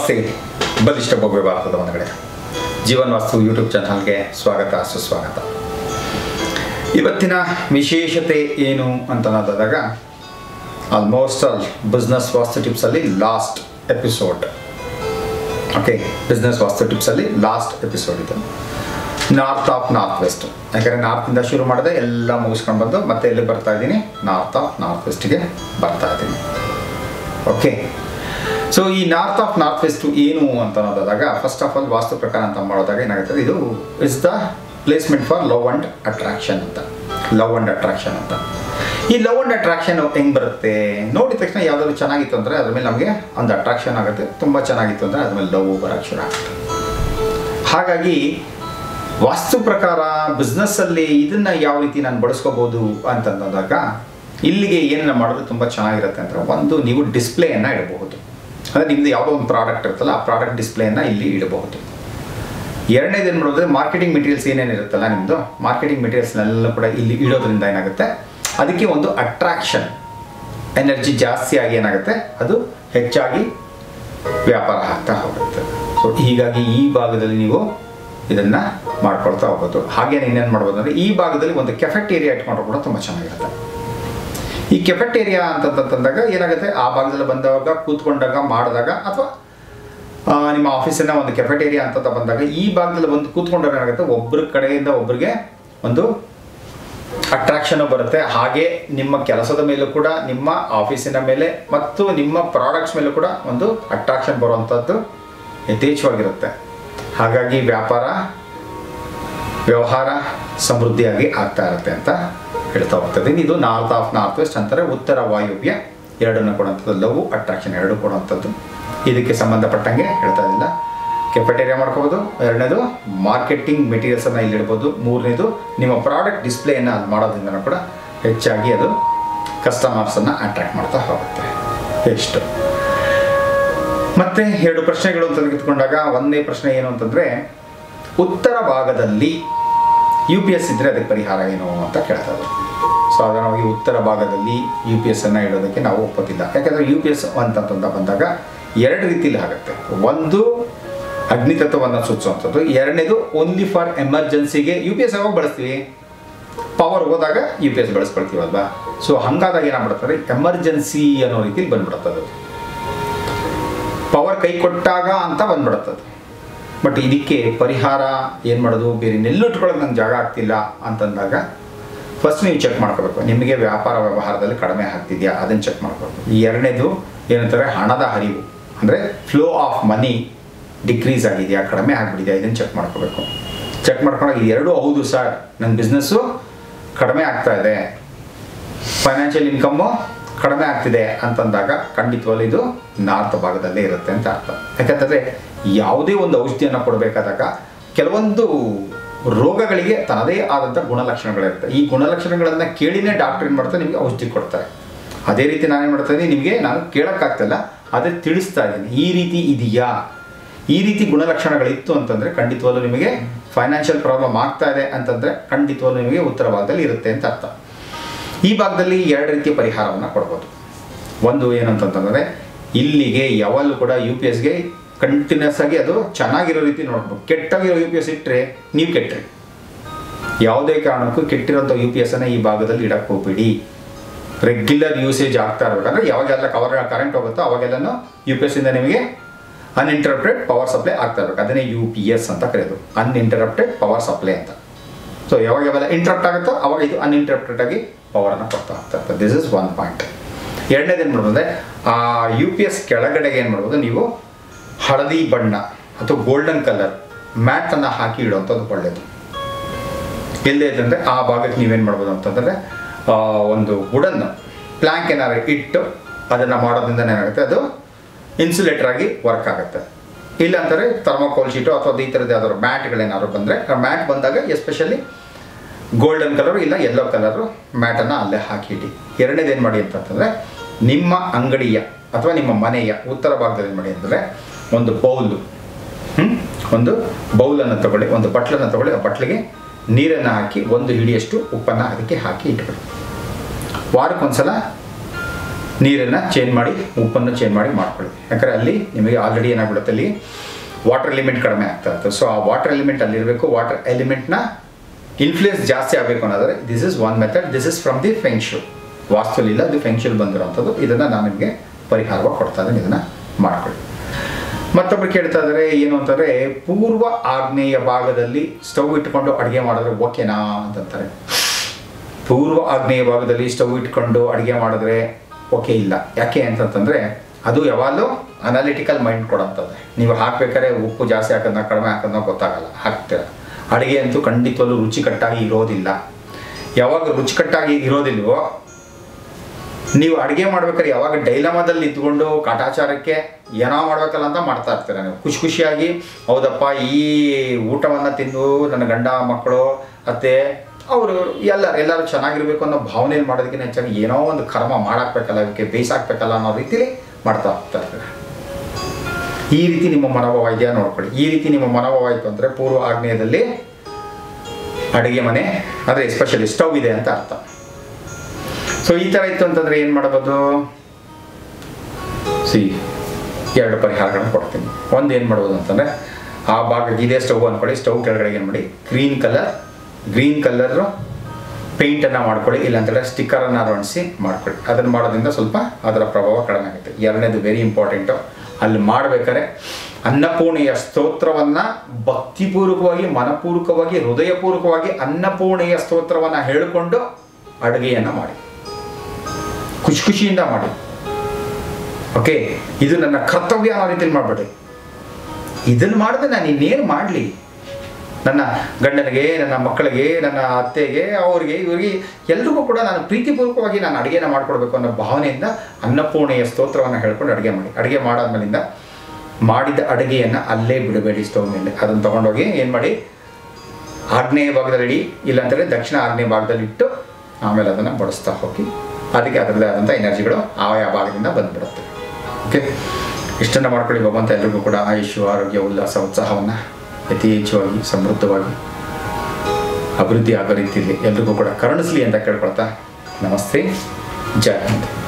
ನಮಸ್ತೆ ಬಲಿಷ್ಠ ಭವ್ಯ ಭಾರತದ ಒಂದುಗಡೆ ಜೀವನ್ ವಾಸ್ತು ಯೂಟ್ಯೂಬ್ ಚಾನಲ್ಗೆ ಸ್ವಾಗತ ಸುಸ್ವಾಗತ ಇವತ್ತಿನ ವಿಶೇಷತೆ ಏನು ಅಂತ ಅನ್ನೋದಾದಾಗ ಆಲ್ಮೋಸ್ಟ್ ಆಲ್ ಬಿಸ್ನೆಸ್ ವಾಸ್ತು ಟಿಪ್ಸಲ್ಲಿ last episode okay business vastu ಟಿಪ್ಸಲ್ಲಿ ಲಾಸ್ಟ್ ಎಪಿಸೋಡ್ ಇದು ನಾರ್ತ್ ಆಫ್ ನಾರ್ತ್ ವೆಸ್ಟ್ ಯಾಕಂದರೆ ನಾರ್ತಿಂದ ಶುರು ಮಾಡಿದೆ ಎಲ್ಲ ಮುಗಿಸ್ಕೊಂಡು ಬಂದು ಮತ್ತೆ ಎಲ್ಲಿ ಬರ್ತಾ ಇದ್ದೀನಿ ನಾರ್ತ್ ಆಫ್ ನಾರ್ತ್ ವೆಸ್ಟ್ಗೆ ಬರ್ತಾ ಇದ್ದೀನಿ ಓಕೆ ಸೊ ಈ ನಾರ್ತ್ ಆಫ್ ನಾರ್ತ್ ವೆಸ್ಟ್ ಏನು ಅಂತ ಅನ್ನೋದಾದಾಗ ಫಸ್ಟ್ ಆಫ್ ಆಲ್ ವಾಸ್ತು ಪ್ರಕಾರ ಅಂತ ಮಾಡೋದಾಗ ಏನಾಗುತ್ತೆ ಇದು is the placement for love and attraction ಅಂತ ಲವ್ ಅಂಡ್ ಅಟ್ರಾಕ್ಷನ್ ಅಂತ ಈ ಲವ್ ಅಂಡ್ ಅಟ್ರಾಕ್ಷನ್ ಹೆಂಗೆ ಬರುತ್ತೆ ನೋಡಿದ ತಕ್ಷಣ ಯಾವ್ದಾದ್ರು ಚೆನ್ನಾಗಿತ್ತು ಅಂದರೆ ಅದ್ರ ಮೇಲೆ ನಮಗೆ ಒಂದು ಅಟ್ರಾಕ್ಷನ್ ಆಗುತ್ತೆ ತುಂಬ ಚೆನ್ನಾಗಿತ್ತು ಅಂದರೆ ಅದ್ರ ಮೇಲೆ ಲವ್ ಬರೋಕ್ಕೆ ಶುರು ಆಗುತ್ತೆ ಹಾಗಾಗಿ ವಾಸ್ತು ಪ್ರಕಾರ ಬಿಸ್ನೆಸ್ಸಲ್ಲಿ ಇದನ್ನ ಯಾವ ರೀತಿ ನಾನು ಬಳಸ್ಕೋಬೋದು ಅಂತಂದಾಗ ಇಲ್ಲಿಗೆ ಏನನ್ನ ಮಾಡಿದ್ರೆ ತುಂಬ ಚೆನ್ನಾಗಿರುತ್ತೆ ಅಂದರೆ ಒಂದು ನೀವು ಡಿಸ್ಪ್ಲೇಯನ್ನು ಇಡಬಹುದು ಅಂದರೆ ನಿಮ್ಮದು ಯಾವುದೋ ಒಂದು ಪ್ರಾಡಕ್ಟ್ ಇರುತ್ತಲ್ಲ ಆ ಪ್ರಾಡಕ್ಟ್ ಡಿಸ್ಪ್ಲೇಯನ್ನು ಇಲ್ಲಿ ಇಡಬಹುದು ಎರಡನೇದು ಏನು ಮಾಡೋದ್ರೆ ಮಾರ್ಕೆಟಿಂಗ್ ಮೆಟೀರಿಯಲ್ಸ್ ಏನೇನು ಇರುತ್ತಲ್ಲ ನಿಮ್ಮದು ಮಾರ್ಕೆಟಿಂಗ್ ಮೆಟೀರಿಯಲ್ಸ್ನೆಲ್ಲ ಕೂಡ ಇಲ್ಲಿ ಇಡೋದ್ರಿಂದ ಏನಾಗುತ್ತೆ ಅದಕ್ಕೆ ಒಂದು ಅಟ್ರಾಕ್ಷನ್ ಎನರ್ಜಿ ಜಾಸ್ತಿ ಆಗಿ ಏನಾಗುತ್ತೆ ಅದು ಹೆಚ್ಚಾಗಿ ವ್ಯಾಪಾರ ಆಗ್ತಾ ಹೋಗುತ್ತೆ ಸೊ ಹೀಗಾಗಿ ಈ ಭಾಗದಲ್ಲಿ ನೀವು ಇದನ್ನು ಮಾಡ್ಕೊಳ್ತಾ ಹೋಗೋದು ಹಾಗೇನೆ ಇನ್ನೇನು ಮಾಡ್ಬೋದು ಅಂದರೆ ಈ ಭಾಗದಲ್ಲಿ ಒಂದು ಕೆಫೆಟೇರಿಯಾ ಇಟ್ಕೊಂಡ್ರು ಕೂಡ ತುಂಬ ಚೆನ್ನಾಗಿರುತ್ತೆ ಈ ಕೆಫೆಟೇರಿಯಾ ಅಂತಂತಂದಾಗ ಏನಾಗುತ್ತೆ ಆ ಭಾಗದಲ್ಲಿ ಬಂದವಾಗ ಕೂತ್ಕೊಂಡಾಗ ಮಾಡಿದಾಗ ಅಥವಾ ಆ, ನಿಮ್ಮ ಆಫೀಸಿನ ಒಂದು ಕೆಫೆಟೇರಿಯಾ ಅಂತ ಬಂದಾಗ ಈ ಭಾಗದಲ್ಲಿ ಬಂದು ಕೂತ್ಕೊಂಡಾಗ ಏನಾಗುತ್ತೆ ಒಬ್ಬರ ಕಡೆಯಿಂದ ಒಬ್ಬರಿಗೆ ಒಂದು ಅಟ್ರಾಕ್ಷನ್ ಬರುತ್ತೆ ಹಾಗೆ ನಿಮ್ಮ ಕೆಲಸದ ಮೇಲೂ ಕೂಡ ನಿಮ್ಮ ಆಫೀಸಿನ ಮೇಲೆ ಮತ್ತು ನಿಮ್ಮ ಪ್ರಾಡಕ್ಟ್ಸ್ ಮೇಲೂ ಕೂಡ ಒಂದು ಅಟ್ರಾಕ್ಷನ್ ಬರುವಂಥದ್ದು ಯಥೇಚ್ಛವಾಗಿರುತ್ತೆ ಹಾಗಾಗಿ ವ್ಯಾಪಾರ ವ್ಯವಹಾರ ಸಮೃದ್ಧಿಯಾಗಿ ಆಗ್ತಾ ಇರುತ್ತೆ ಅಂತ ಹೇಳ್ತಾ ಹೋಗ್ತದೆ ಇದು ನಾರ್ತ್ ಆಫ್ ನಾರ್ತ್ ವೆಸ್ಟ್ ಅಂತಾರೆ ಉತ್ತರ ವಾಯುವ್ಯ ಎರಡನ್ನು ಕೊಡುವಂಥದ್ದು ಲವ್ ಅಟ್ರಾಕ್ಷನ್ ಎರಡು ಕೊಡುವಂಥದ್ದು ಇದಕ್ಕೆ ಸಂಬಂಧಪಟ್ಟಂಗೆ ಹೇಳ್ತಾ ಇದ್ದಿಲ್ಲ ಕೆಫೆಟೇರಿಯಾ ಮಾಡ್ಕೋಬೋದು ಎರಡನೇದು ಮಾರ್ಕೆಟಿಂಗ್ ಮೆಟೀರಿಯಲ್ಸನ್ನು ಇಲ್ಲಿ ಇಡ್ಬೋದು ಮೂರನೇದು ನಿಮ್ಮ ಪ್ರಾಡಕ್ಟ್ ಡಿಸ್ಪ್ಲೇಯನ್ನು ಅದು ಮಾಡೋದ್ರಿಂದ ಕೂಡ ಹೆಚ್ಚಾಗಿ ಅದು ಕಸ್ಟಮರ್ಸನ್ನು ಅಟ್ರಾಕ್ಟ್ ಮಾಡ್ತಾ ಹೋಗುತ್ತೆ ಎಷ್ಟು ಮತ್ತೆ ಎರಡು ಪ್ರಶ್ನೆಗಳು ಅಂತ ತೆಗೆದುಕೊಂಡಾಗ ಒಂದೇ ಪ್ರಶ್ನೆ ಏನು ಅಂತಂದರೆ ಉತ್ತರ ಭಾಗದಲ್ಲಿ ಯು ಪಿ ಎಸ್ ಇದ್ದರೆ ಅದಕ್ಕೆ ಪರಿಹಾರ ಏನು ಅಂತ ಕೇಳ್ತಾ ಇದ್ದಾರೆ ಸಾಧಾರಣವಾಗಿ ಉತ್ತರ ಭಾಗದಲ್ಲಿ ಯು ಪಿ ಎಸ್ ಅನ್ನು ಇಡೋದಕ್ಕೆ ನಾವು ಒಪ್ಪೋದಿಲ್ಲ ಯಾಕಂದರೆ ಯು ಪಿ ಎಸ್ ಅಂತಂತ ಬಂದಾಗ ಎರಡು ರೀತಿಲಿ ಆಗುತ್ತೆ ಒಂದು ಅಗ್ನಿತತ್ವವನ್ನು ಸೂಚಿಸುವಂಥದ್ದು ಎರಡನೇದು ಓನ್ಲಿ ಫಾರ್ ಎಮರ್ಜೆನ್ಸಿಗೆ ಯು ಪಿ ಎಸ್ ಯಾವಾಗ ಬಳಸ್ತೀವಿ ಪವರ್ ಹೋದಾಗ ಯು ಪಿ ಎಸ್ ಬಳಸ್ಕೊಳ್ತೀವಲ್ವಾ ಸೊ ಹಂಗಾದಾಗ ಏನಾಗ್ಬಿಡ್ತಾರೆ ಎಮರ್ಜೆನ್ಸಿ ಅನ್ನೋ ರೀತಿಲಿ ಬಂದ್ಬಿಡುತ್ತದೆ ಪವರ್ ಕೈ ಕೊಟ್ಟಾಗ ಅಂತ ಬಂದ್ಬಿಡುತ್ತದೆ ಬಟ್ ಇದಕ್ಕೆ ಪರಿಹಾರ ಏನು ಮಾಡೋದು ಬೇರೆ ನೆಲ್ಲು ಇಟ್ಕೊಳ್ಳೋಕೆ ನಂಗೆ ಜಾಗ ಆಗ್ತಿಲ್ಲ ಅಂತಂದಾಗ ಫಸ್ಟ್ ನೀವು ಚೆಕ್ ಮಾಡ್ಕೋಬೇಕು ನಿಮಗೆ ವ್ಯಾಪಾರ ವ್ಯವಹಾರದಲ್ಲಿ ಕಡಿಮೆ ಆಗ್ತಿದೆಯಾ ಅದನ್ನು ಚೆಕ್ ಮಾಡ್ಕೋಬೇಕು ಈ ಎರಡನೇದು ಏನಂತಾರೆ ಹಣದ ಹರಿವು ಅಂದರೆ ಫ್ಲೋ ಆಫ್ ಮನಿ ಡಿಕ್ರೀಸ್ ಆಗಿದೆಯಾ ಕಡಿಮೆ ಆಗಿಬಿಟ್ಟಿದೆಯಾ ಇದನ್ನು ಚೆಕ್ ಮಾಡ್ಕೋಬೇಕು ಚೆಕ್ ಮಾಡ್ಕೊಂಡಾಗ ಈ ಎರಡೂ ಹೌದು ಸರ್ ನನ್ನ ಬಿಸ್ನೆಸ್ಸು ಕಡಿಮೆ ಆಗ್ತಾ ಇದೆ ಫೈನಾನ್ಷಿಯಲ್ ಇನ್ಕಮ್ಮು ಕಡಿಮೆ ಆಗ್ತಿದೆ ಅಂತಂದಾಗ ಖಂಡಿತವಾಗ್ಲೂ ಇದು ನಾರ್ತ್ ಭಾಗದಲ್ಲೇ ಇರುತ್ತೆ ಅಂತ ಅರ್ಥ ಯಾಕಂತಂದರೆ ಯಾವುದೇ ಒಂದು ಔಷಧಿಯನ್ನು ಕೊಡಬೇಕಾದಾಗ ಕೆಲವೊಂದು ರೋಗಗಳಿಗೆ ತನ್ನದೇ ಆದಂಥ ಗುಣಲಕ್ಷಣಗಳಿರುತ್ತೆ ಈ ಗುಣಲಕ್ಷಣಗಳನ್ನು ಕೇಳಿನೇ ಡಾಕ್ಟರ್ ಏನು ಮಾಡ್ತಾರೆ ನಿಮಗೆ ಔಷಧಿ ಕೊಡ್ತಾರೆ ಅದೇ ರೀತಿ ನಾನೇನು ಮಾಡ್ತಾ ಇದ್ದೀನಿ ನಿಮಗೆ ನಾನು ಕೇಳೋಕ್ಕಾಗ್ತಿಲ್ಲ ಅದೇ ತಿಳಿಸ್ತಾ ಇದ್ದೀನಿ ಈ ರೀತಿ ಇದೆಯಾ ಈ ರೀತಿ ಗುಣಲಕ್ಷಣಗಳಿತ್ತು ಅಂತಂದರೆ ಖಂಡಿತವಾಗ್ಲೂ ನಿಮಗೆ ಫೈನಾನ್ಷಿಯಲ್ ಪ್ರಾಬ್ಲಮ್ ಆಗ್ತಾ ಇದೆ ಅಂತಂದರೆ ಖಂಡಿತವಾಗ್ಲೂ ನಿಮಗೆ ಉತ್ತರ ಭಾಗದಲ್ಲಿ ಇರುತ್ತೆ ಅಂತ ಅರ್ಥ ಈ ಭಾಗದಲ್ಲಿ ಎರಡು ರೀತಿಯ ಪರಿಹಾರವನ್ನು ಕೊಡ್ಬೋದು ಒಂದು ಏನಂತಂತಂದರೆ ಇಲ್ಲಿಗೆ ಯಾವಾಗಲೂ ಕೂಡ ಯು ಪಿ ಎಸ್ಗೆ ಕಂಟಿನ್ಯೂಸ್ ಆಗಿ ಅದು ಚೆನ್ನಾಗಿರೋ ರೀತಿ ನೋಡ್ಬೇಕು ಕೆಟ್ಟಾಗಿರೋ ಯು ಪಿ ಎಸ್ ಇಟ್ಟರೆ ನೀವು ಕೆಟ್ಟರಿ ಯಾವುದೇ ಕಾರಣಕ್ಕೂ ಕೆಟ್ಟಿರೋಂಥ ಯು ಪಿ ಎಸ್ ಅನ್ನ ಈ ಭಾಗದಲ್ಲಿ ಇಡಕ್ಕೆ ಹೋಗ್ಬೇಡಿ ರೆಗ್ಯುಲರ್ ಯೂಸೇಜ್ ಆಗ್ತಾ ಇರಬೇಕಂದ್ರೆ ಯಾವಾಗೆಲ್ಲ ಕವರ್ ಕರೆಂಟ್ ಹೋಗುತ್ತೋ ಅವಾಗೆಲ್ಲನೂ ಯು ಪಿ ಎಸ್ ಇಂದ ನಿಮಗೆ ಅನ್ಇಂಟರಪ್ಟೆಡ್ ಪವರ್ ಸಪ್ಲೈ ಆಗ್ತಾ ಇರಬೇಕು ಅದನ್ನೇ ಯು ಪಿ ಎಸ್ ಅಂತ ಕರೆಯೋದು ಅನ್ಇಂಟರಪ್ಟೆಡ್ ಪವರ್ ಸಪ್ಲೈ ಅಂತ ಸೊ ಯಾವಾಗ ಯಾವೆಲ್ಲ ಇಂಟ್ರಪ್ಟ್ ಆಗುತ್ತೋ ಅವಾಗ ಇದು ಅನ್ಇಂಟರಪ್ಟೆಡ್ ಆಗಿ ಪವರನ್ನು ಕೊಡ್ತಾ ಹೋಗ್ತಾ ಇರ್ತದೆ ದಿಸ್ ಇಸ್ ಒನ್ ಪಾಯಿಂಟ್ ಎರಡನೇದು ಏನು ಮಾಡ್ಬೋದು ಆ ಯು ಪಿ ಎಸ್ ಕೆಳಗಡೆಗೆ ಏನು ಮಾಡ್ಬೋದು ನೀವು ಹಳದಿ ಬಣ್ಣ ಅಥವಾ ಗೋಲ್ಡನ್ ಕಲರ್ ಮ್ಯಾಟನ್ನು ಹಾಕಿ ಇಡುವಂಥದ್ದು ಒಳ್ಳೆಯದು ಎಲ್ಲೇ ಅಂದರೆ ಆ ಭಾಗಕ್ಕೆ ನೀವೇನು ಮಾಡ್ಬೋದು ಅಂತಂದರೆ ಆ, ಒಂದು ವುಡನ್ ಪ್ಲ್ಯಾಂಕ್ ಏನಾದ್ರು ಇಟ್ಟು ಅದನ್ನು ಮಾಡೋದ್ರಿಂದ ಏನಾಗುತ್ತೆ ಅದು ಇನ್ಸುಲೇಟರ್ ಆಗಿ ವರ್ಕ್ ಆಗುತ್ತೆ ಇಲ್ಲ ಅಂತಂದರೆ ಥರ್ಮೋಕೋಲ್ ಶೀಟು ಅಥವಾ ಈ ಥರದ್ದು ಯಾವ್ದಾದ್ರು ಮ್ಯಾಟ್ಗಳೇನಾದ್ರು ಬಂದರೆ ಆ ಮ್ಯಾಟ್ ಬಂದಾಗ ಎಸ್ಪೆಷಲಿ ಗೋಲ್ಡನ್ ಕಲರು ಇಲ್ಲ ಯೆಲ್ಲೋ ಕಲರು ಮ್ಯಾಟನ್ನು ಅಲ್ಲೇ ಹಾಕಿಡಿ ಎರಡನೇದು ಏನು ಮಾಡಿ ಅಂತಂತಂದರೆ ನಿಮ್ಮ ಅಂಗಡಿಯ ಅಥವಾ ನಿಮ್ಮ ಮನೆಯ ಉತ್ತರ ಭಾಗದಲ್ಲಿ ಏನು ಮಾಡಿ ಅಂದರೆ ಒಂದು ಬೌಲು ಹ್ಮ್? ಒಂದು ಬೌಲನ್ನು ತಗೊಳ್ಳಿ ಒಂದು ಬಟ್ಲನ್ನು ತಗೊಳ್ಳಿ ಆ ಬಟ್ಲಿಗೆ ನೀರನ್ನು ಹಾಕಿ ಒಂದು ಹಿಡಿಯಷ್ಟು ಉಪ್ಪನ್ನು ಅದಕ್ಕೆ ಹಾಕಿ ಇಟ್ಬಿಡಿ ವಾರಕ್ಕೊಂದ್ಸಲ ನೀರನ್ನು ಚೇಂಜ್ ಮಾಡಿ ಉಪ್ಪನ್ನು ಚೇಂಜ್ ಮಾಡಿ ಮಾಡ್ಕೊಳ್ಳಿ ಯಾಕಂದರೆ ಅಲ್ಲಿ ನಿಮಗೆ ಆಲ್ರೆಡಿ ಏನಾಗ್ಬಿಡುತ್ತೆ ಅಲ್ಲಿ ವಾಟರ್ ಎಲಿಮೆಂಟ್ ಕಡಿಮೆ ಆಗ್ತಾ ಇರುತ್ತೆ ಸೊ ಆ ವಾಟರ್ ಎಲಿಮೆಂಟ್ ಅಲ್ಲಿರಬೇಕು ವಾಟರ್ ಎಲಿಮೆಂಟ್ನ ಇನ್ಫ್ಲೂಯೆನ್ಸ್ ಜಾಸ್ತಿ ಆಗಬೇಕು ಅನ್ನೋದ್ರೆ this is one method this is from the feng shui ವಾಸ್ತುಲಿಲ್ಲ ಅದು ಫೆಂಕ್ಷಲ್ ಬಂದಿರೋಂಥದ್ದು ಇದನ್ನು ನಾನು ನಿಮಗೆ ಪರಿಹಾರವಾಗಿ ಕೊಡ್ತಾ ಇದ್ದೀನಿ ಇದನ್ನು ಮಾಡ್ಕೊಳ್ಳಿ ಮತ್ತೊಬ್ರು ಕೇಳ್ತಾ ಇದ್ದಾರೆ ಏನು ಅಂತಂದರೆ ಪೂರ್ವ ಆಗ್ನೇಯ ಭಾಗದಲ್ಲಿ ಸ್ಟವ್ ಇಟ್ಕೊಂಡು ಅಡುಗೆ ಮಾಡಿದ್ರೆ ಓಕೆನಾ ಅಂತಂತಾರೆ ಪೂರ್ವ ಆಗ್ನೇಯ ಭಾಗದಲ್ಲಿ ಸ್ಟವ್ ಇಟ್ಕೊಂಡು ಅಡುಗೆ ಮಾಡಿದ್ರೆ ಓಕೆ ಇಲ್ಲ ಯಾಕೆ ಅಂತಂತಂದರೆ ಅದು ಯಾವಾಗಲೂ ಅನಾಲಿಟಿಕಲ್ ಮೈಂಡ್ ಕೊಡೋಂಥದ್ದು ನೀವು ಹಾಕ್ಬೇಕಾದ್ರೆ ಉಪ್ಪು ಜಾಸ್ತಿ ಹಾಕೋದನ್ನ ಕಡಿಮೆ ಹಾಕೋದನ್ನ ಗೊತ್ತಾಗಲ್ಲ ಹಾಕ್ತೀರ ಅಡುಗೆ ಅಂತೂ ಖಂಡಿತವಲ್ಲೂ ರುಚಿಕಟ್ಟಾಗಿ ಇರೋದಿಲ್ಲ ಯಾವಾಗ ರುಚಿಕಟ್ಟಾಗಿ ಇರೋದಿಲ್ವೋ ನೀವು ಅಡುಗೆ ಮಾಡ್ಬೇಕಾದ್ರೆ ಯಾವಾಗ ಡೈಲಮದಲ್ಲಿ ಇದ್ಕೊಂಡು ಕಾಟಾಚಾರಕ್ಕೆ ಏನೋ ಮಾಡ್ಬೇಕಲ್ಲ ಅಂತ ಮಾಡ್ತಾ ಇರ್ತೀರ ನೀವು ಖುಷಿ ಖುಷಿಯಾಗಿ ಹೌದಪ್ಪ ಈ ಊಟವನ್ನು ತಿಂದು ನನ್ನ ಗಂಡ ಮಕ್ಕಳು ಅತ್ತೆ ಅವರು ಎಲ್ಲರೂ ಎಲ್ಲರೂ ಚೆನ್ನಾಗಿರ್ಬೇಕು ಅನ್ನೋ ಭಾವನೆಯಲ್ಲಿ ಮಾಡೋದಕ್ಕಿಂತ ಹೆಚ್ಚಾಗಿ ಏನೋ ಒಂದು ಕರ್ಮ ಮಾಡಾಕ್ಬೇಕಲ್ಲ ಇದಕ್ಕೆ ಬೇಯಿಸಾಕ್ಬೇಕಲ್ಲ ಅನ್ನೋ ರೀತಿಲಿ ಮಾಡ್ತಾ ಹೋಗ್ತಾ ಇರ್ತಾರೆ ಈ ರೀತಿ ನಿಮ್ಮ ಮನೋಭಾವ ಇದೆಯಾ ನೋಡ್ಕೊಳ್ಳಿ ಈ ರೀತಿ ನಿಮ್ಮ ಮನೋಭಾವ ಆಯಿತು ಅಂದರೆ ಪೂರ್ವ ಆಗ್ನೇಯದಲ್ಲಿ ಅಡುಗೆ ಮನೆ ಅಂದರೆ ಎಸ್ಪೆಷಲಿ ಸ್ಟವ್ ಇದೆ ಅಂತ ಅರ್ಥ ಸೊ ಈ ಥರ ಇತ್ತು ಅಂತಂದರೆ ಏನು ಮಾಡ್ಬೋದು ಸಿ ಎರಡು ಪರಿಹಾರಗಳನ್ನು ಕೊಡ್ತೀನಿ ಒಂದು ಏನು ಮಾಡ್ಬೋದು ಅಂತಂದರೆ ಆ ಭಾಗ ಇದೇ ಸ್ಟವ್ ಅಂದ್ಕೊಳ್ಳಿ ಸ್ಟವ್ ಕೆಳಗಡೆ ಏನು ಮಾಡಿ ಗ್ರೀನ್ ಕಲರ್ ಗ್ರೀನ್ ಕಲರು ಪೇಂಟನ್ನು ಮಾಡ್ಕೊಳ್ಳಿ ಇಲ್ಲಾಂತಂದರೆ ಸ್ಟಿಕ್ಕರನ್ನು ಅಳವಡಿಸಿ ಮಾಡ್ಕೊಳ್ಳಿ ಅದನ್ನು ಮಾಡೋದ್ರಿಂದ ಸ್ವಲ್ಪ ಅದರ ಪ್ರಭಾವ ಕಡಿಮೆ ಆಗುತ್ತೆ ಎರಡನೇದು ವೆರಿ ಇಂಪಾರ್ಟೆಂಟು ಅಲ್ಲಿ ಮಾಡಬೇಕಾದ್ರೆ ಅನ್ನಪೂರ್ಣೆಯ ಸ್ತೋತ್ರವನ್ನು ಭಕ್ತಿಪೂರ್ವಕವಾಗಿ ಮನಪೂರ್ವಕವಾಗಿ ಹೃದಯಪೂರ್ವಕವಾಗಿ ಅನ್ನಪೂರ್ಣೆಯ ಸ್ತೋತ್ರವನ್ನು ಹೇಳಿಕೊಂಡು ಅಡುಗೆಯನ್ನು ಮಾಡಿ ಖುಷಿ ಖುಷಿಯಿಂದ ಮಾಡಿ ಓಕೆ ಇದು ನನ್ನ ಕರ್ತವ್ಯ ಅನ್ನೋ ರೀತಿಯಲ್ಲಿ ಮಾಡಬೇಡಿ ಇದನ್ನು ಮಾಡಿದ್ರೆ ನಾನು ಇನ್ನೇನು ಮಾಡಲಿ ನನ್ನ ಗಂಡನಿಗೆ ನನ್ನ ಮಕ್ಕಳಿಗೆ ನನ್ನ ಅತ್ತೆಗೆ ಅವರಿಗೆ ಇವರಿಗೆ ಎಲ್ರಿಗೂ ಕೂಡ ನಾನು ಪ್ರೀತಿಪೂರ್ವಕವಾಗಿ ನಾನು ಅಡುಗೆನ ಮಾಡ್ಕೊಡ್ಬೇಕು ಅನ್ನೋ ಭಾವನೆಯಿಂದ ಅನ್ನಪೂರ್ಣೆಯ ಸ್ತೋತ್ರವನ್ನು ಹೇಳ್ಕೊಂಡು ಅಡುಗೆ ಮಾಡಿ ಅಡುಗೆ ಮಾಡಾದ್ಮೇಲಿಂದ ಮಾಡಿದ ಅಡುಗೆಯನ್ನು ಅಲ್ಲೇ ಬಿಡಬೇಡಿ ಸ್ಟವ್ ಮೇಲೆ ಅದನ್ನು ತೊಗೊಂಡೋಗಿ ಏನು ಮಾಡಿ ಆಗ್ನೇಯ ಭಾಗದಲ್ಲಿ ಇಡಿ ಇಲ್ಲಾಂತಂದರೆ ದಕ್ಷಿಣ ಆಗ್ನೇಯ ಭಾಗದಲ್ಲಿ ಇಟ್ಟು ಆಮೇಲೆ ಅದನ್ನು ಬಡಿಸ್ತಾ ಹೋಗಿ ಅದಕ್ಕೆ ಅದರದ್ದೇ ಆದಂಥ ಎನರ್ಜಿಗಳು ಆಯಾ ಭಾಗದಿಂದ ಬಂದುಬಿಡುತ್ತೆ ಓಕೆ ಇಷ್ಟನ್ನು ಮಾಡ್ಕೊಳ್ಳಿ ಭಗವಂತ ಎಲ್ರಿಗೂ ಕೂಡ ಆಯುಷು ಆರೋಗ್ಯ ಉಲ್ಲಾಸ ಉತ್ಸಾಹವನ್ನು ಯಥೇಚ್ಛವಾಗಿ ಸಮೃದ್ಧವಾಗಿ ಅಭಿವೃದ್ಧಿ ಆಗೋ ರೀತಿಯಲ್ಲಿ ಎಲ್ರಿಗೂ ಕೂಡ ಕರುಣಿಸಲಿ ಅಂತ ಕೇಳ್ಕೊಳ್ತಾ ನಮಸ್ತೆ ಜಯ ಹಿಂದ್